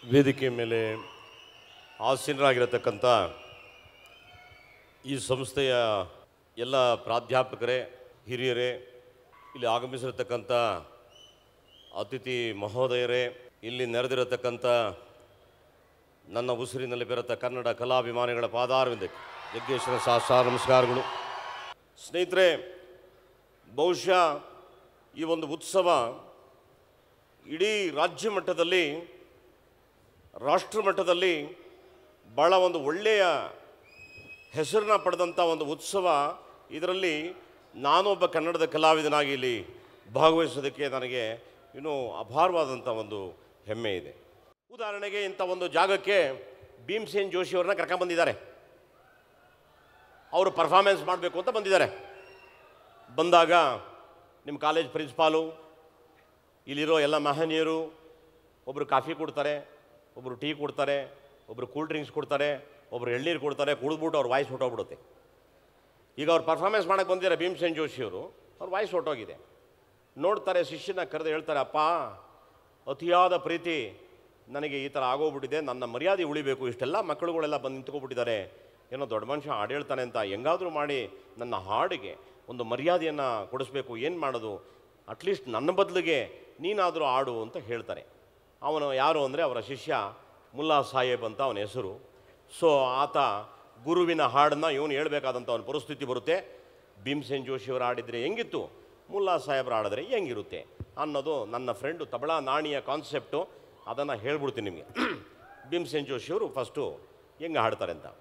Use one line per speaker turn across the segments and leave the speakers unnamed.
ವೇದಿಕೆ ಮೇಲೆ ಆಸೀನರಾಗಿರತಕ್ಕಂಥ ಈ ಸಂಸ್ಥೆಯ ಎಲ್ಲ ಪ್ರಾಧ್ಯಾಪಕರೇ ಹಿರಿಯರೇ ಇಲ್ಲಿ ಆಗಮಿಸಿರತಕ್ಕಂಥ ಅತಿಥಿ ಮಹೋದಯರೇ ಇಲ್ಲಿ ನೆರೆದಿರತಕ್ಕಂಥ ನನ್ನ ಉಸಿರಿನಲ್ಲಿ ಬೆರೆತ ಕನ್ನಡ ಕಲಾಭಿಮಾನಿಗಳ ಪಾದಾರವಿಂದಕ್ಕೆ ಯಜ್ಞೇಶ್ವರ ಸಹಸ್ರ ನಮಸ್ಕಾರಗಳು ಸ್ನೇಹಿತರೆ ಬಹುಶಃ ಈ ಒಂದು ಉತ್ಸವ ಇಡೀ ರಾಜ್ಯ ಮಟ್ಟದಲ್ಲಿ ರಾಷ್ಟ್ರ ಮಟ್ಟದಲ್ಲಿ ಭಾಳ ಒಂದು ಒಳ್ಳೆಯ ಹೆಸರನ್ನ ಪಡೆದಂಥ ಒಂದು ಉತ್ಸವ ಇದರಲ್ಲಿ ನಾನೊಬ್ಬ ಕನ್ನಡದ ಕಲಾವಿದನಾಗಿ ಇಲ್ಲಿ ಭಾಗವಹಿಸೋದಕ್ಕೆ ನನಗೆ ಇನ್ನೂ ಅಪಾರವಾದಂಥ ಒಂದು ಹೆಮ್ಮೆ ಇದೆ ಉದಾಹರಣೆಗೆ ಇಂಥ ಒಂದು ಜಾಗಕ್ಕೆ ಭೀಮ್ಸೇನ್ ಜೋಶಿಯವ್ರನ್ನ ಕರ್ಕೊಂಬಂದಿದ್ದಾರೆ ಅವರು ಪರ್ಫಾರ್ಮೆನ್ಸ್ ಮಾಡಬೇಕು ಅಂತ ಬಂದಿದ್ದಾರೆ ಬಂದಾಗ ನಿಮ್ಮ ಕಾಲೇಜ್ ಪ್ರಿನ್ಸಿಪಾಲು ಇಲ್ಲಿರೋ ಎಲ್ಲ ಮಹನೀಯರು ಒಬ್ಬರು ಕಾಫಿ ಕೊಡ್ತಾರೆ ಒಬ್ಬರು ಟೀ ಕೊಡ್ತಾರೆ ಒಬ್ಬರು ಕೂಲ್ ಡ್ರಿಂಕ್ಸ್ ಕೊಡ್ತಾರೆ ಒಬ್ಬರು ಎಳ್ನೀರು ಕೊಡ್ತಾರೆ ಕುಡಿದ್ಬಿಟ್ಟು ಅವ್ರ ವಾಯ್ಸ್ ಹೊಟ್ಟೋಗ್ಬಿಡುತ್ತೆ ಈಗ ಅವ್ರು ಪರ್ಫಾರ್ಮೆನ್ಸ್ ಮಾಡೋಕ್ಕೆ ಬಂದಿದ್ದಾರೆ ಭೀಮ್ಸೇನ್ ಜೋಶಿಯವರು ಅವ್ರ ವಾಯ್ಸ್ ಹೊಟ್ಟೋಗಿದೆ ನೋಡ್ತಾರೆ ಶಿಷ್ಯನ ಕರೆದು ಹೇಳ್ತಾರೆ ಅಪ್ಪ ಅತಿಯಾದ ಪ್ರೀತಿ ನನಗೆ ಈ ಥರ ಆಗೋಗ್ಬಿಟ್ಟಿದೆ ನನ್ನ ಮರ್ಯಾದೆ ಉಳಿಬೇಕು ಇಷ್ಟೆಲ್ಲ ಮಕ್ಕಳುಗಳೆಲ್ಲ ಬಂದು ನಿಂತ್ಕೊಬಿಟ್ಟಿದ್ದಾರೆ ಏನೋ ದೊಡ್ಡ ಮನುಷ್ಯ ಹಾಡು ಹೇಳ್ತಾನೆ ಅಂತ ಹೆಂಗಾದರೂ ಮಾಡಿ ನನ್ನ ಹಾಡಿಗೆ ಒಂದು ಮರ್ಯಾದೆಯನ್ನು ಕೊಡಿಸ್ಬೇಕು ಏನು ಮಾಡೋದು ಅಟ್ಲೀಸ್ಟ್ ನನ್ನ ಬದಲಿಗೆ ನೀನಾದರೂ ಆಡು ಅಂತ ಹೇಳ್ತಾರೆ ಅವನು ಯಾರು ಅಂದರೆ ಅವರ ಶಿಷ್ಯ ಮುಲ್ಲಾ ಸಾಹೇಬ್ ಅಂತ ಅವನ ಹೆಸರು ಸೊ ಆತ ಗುರುವಿನ ಹಾಡನ್ನು ಇವನು ಹೇಳ್ಬೇಕಾದಂಥ ಅವನ ಪರಿಸ್ಥಿತಿ ಬರುತ್ತೆ ಭೀಮ್ಸೇನ್ ಜೋಶಿಯವರು ಆಡಿದರೆ ಹೆಂಗಿತ್ತು ಮುಲ್ಲಾ ಸಾಹೇಬ್ರು ಆಡಿದ್ರೆ ಹೆಂಗಿರುತ್ತೆ ಅನ್ನೋದು ನನ್ನ ಫ್ರೆಂಡು ತಬಲಾ ನಾಣಿಯ ಕಾನ್ಸೆಪ್ಟು ಅದನ್ನು ಹೇಳ್ಬಿಡ್ತೀನಿ ನಿಮಗೆ ಭೀಮ್ಸೇನ್ ಜೋಶಿಯವರು ಫಸ್ಟು ಹೆಂಗೆ ಹಾಡ್ತಾರೆ ಅಂತ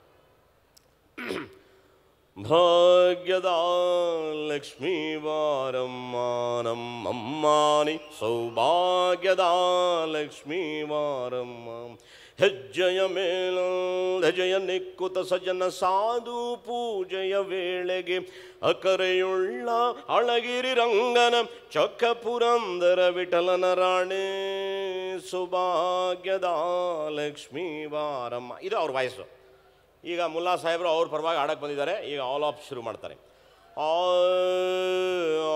ಭಾಗ್ಯದ ಲಕ್ಷ್ಮೀ ವಾರಮ್ಮ ನಮ್ಮಮ್ಮಾನಿ ಸೌಭಾಗ್ಯದ ಲಕ್ಷ್ಮೀ ವಾರಮ್ಮ ಹೆಜ್ಜೆಯ ಮೇಲ ಹೆಜ್ಜೆಯ ನಿಕ್ಕುತ ಸಜನ ಸಾಧು ಪೂಜೆಯ ವೇಳೆಗೆ ಅಕರೆಯುಳ್ಳ ಅಳಗಿರಿ ರಂಗನ ಚೊಕ್ಕ ಪುರಂದರ ವಿಠಲನ ರಾಣೆ ಸುಭಾಗ್ಯದ ಲಕ್ಷ್ಮೀ ವಾರಮ್ಮ ಇದು ಅವ್ರ ವಾಯ್ಸು ಈಗ ಮುಲ್ಲಾ ಸಾಹೇಬರು ಅವ್ರ ಪರವಾಗಿ ಆಡಕ್ಕೆ ಬಂದಿದ್ದಾರೆ ಈಗ ಆಲ್ ಆಫ್ ಶುರು ಮಾಡ್ತಾರೆ ಆ, ಆ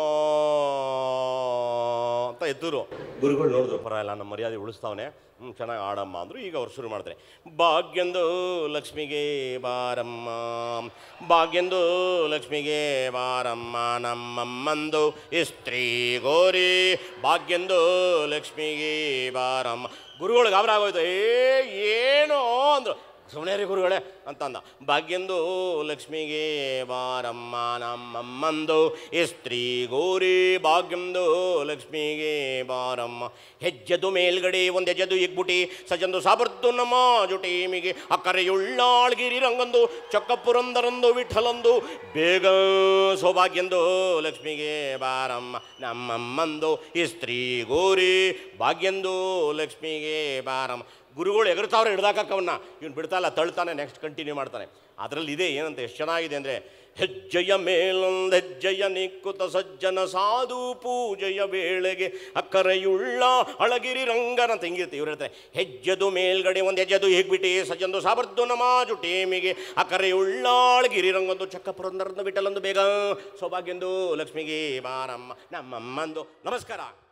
ಅಂತ ಎತ್ತರು ಗುರುಗಳು ನೋಡಿದ್ರು ಪರವಾಗಿಲ್ಲ ನಮ್ಮ ಮರ್ಯಾದೆ ಉಳಿಸ್ತಾವನೆ ಹ್ಞೂ ಚೆನ್ನಾಗಿ ಆಡಮ್ಮ ಅಂದರು ಈಗ ಅವ್ರು ಶುರು ಮಾಡ್ತಾರೆ ಭಾಗ್ಯಂದು ಲಕ್ಷ್ಮಿಗೆ ಬಾರಮ್ಮ ಭಾಗ್ಯಂದು ಲಕ್ಷ್ಮಿಗೆ ಬಾರಮ್ಮ ನಮ್ಮಮ್ಮಂದು ಇಸ್ತ್ರೀ ಗೋರಿ ಭಾಗ್ಯಂದು ಲಕ್ಷ್ಮಿಗೆ ಬಾರಮ್ಮ ಗುರುಗಳು ಗಾಬರ ಆಗೋಯ್ತು ಏ ಏನೋ ಅಂದರು ಸುಮ್ಮನೆ ರೀ ಗುರುಗಳೇ ಅಂತಂದ ಭಾಗ್ಯಂದು ಲಕ್ಷ್ಮಿಗೆ ಬಾರಮ್ಮ ನಮ್ಮಮ್ಮಂದು ಇಸ್ತ್ರೀ ಗೋರಿ ಭಾಗ್ಯಂದು ಲಕ್ಷ್ಮಿಗೆ ಬಾರಮ್ಮ ಹೆಜ್ಜೆದು ಮೇಲ್ಗಡೆ ಒಂದು ಹೆಜ್ಜೆದು ಇಗ್ಬುಟಿ ಸಜಂದು ಸಾಬರ್ದು ನಮ್ಮ ಜುಟೀಮಿಗೆ ಅಕ್ಕರೆಯುಳ್ಳಾಳ್ಗಿರಿ ರಂಗಂದು ಚೊಕ್ಕಪುರಂದರಂದು ವಿಠಲಂದು ಬೇಗ ಸೌಭಾಗ್ಯಂದು ಲಕ್ಷ್ಮಿಗೆ ಬಾರಮ್ಮ ನಮ್ಮಮ್ಮಂದು ಇಸ್ತ್ರೀ ಗೋರಿ ಭಾಗ್ಯಂದು ಲಕ್ಷ್ಮಿಗೆ ಬಾರಮ್ಮ ಗುರುಗಳು ಎಗರ್ತಾವ್ರೆ ಹಿಡ್ದಾಕವನ್ನ ಇವ್ನು ಬಿಡ್ತಾಯಿಲ್ಲ ತಳ್ತಾನೆ ನೆಕ್ಸ್ಟ್ ಕಂಟಿನ್ಯೂ ಮಾಡ್ತಾನೆ ಅದರಲ್ಲಿ ಇದೆ ಏನಂತ ಎಷ್ಟು ಚೆನ್ನಾಗಿದೆ ಅಂದರೆ ಹೆಜ್ಜೆಯ ಮೇಲೊಂದು ಹೆಜ್ಜೆಯ ನಿಕ್ಕುತ ಸಜ್ಜನ ಸಾಧು ಪೂಜೆಯ ವೇಳೆಗೆ ಅಕ್ಕರೆಯುಳ್ಳ ಅಳಗಿರಿ ರಂಗನ ಅಂತ ಹಿಂಗಿರುತ್ತೆ ಇವ್ರು ಹೇಳ್ತಾರೆ ಹೆಜ್ಜೆದು ಮೇಲ್ಗಡೆ ಒಂದು ಹೆಜ್ಜೆದು ಹೇಗ್ಬಿಟ್ಟು ಸಜ್ಜಂದು ಸಾಬರ್ದು ನಮಾಜು ಟೇಮಿಗೆ ಅಕ್ಕರೆಯುಳ್ಳ ಅಳಗಿರಿ ರಂಗೊಂದು ಚಕ್ಕ ಪುರಂದರಂದು ಬಿಟ್ಟಲೊಂದು ಬೇಗ ಸೌಭಾಗ್ಯಂದು ಲಕ್ಷ್ಮಿಗೆ ಬಾರಮ್ಮ ನಮ್ಮಮ್ಮಂದು ನಮಸ್ಕಾರ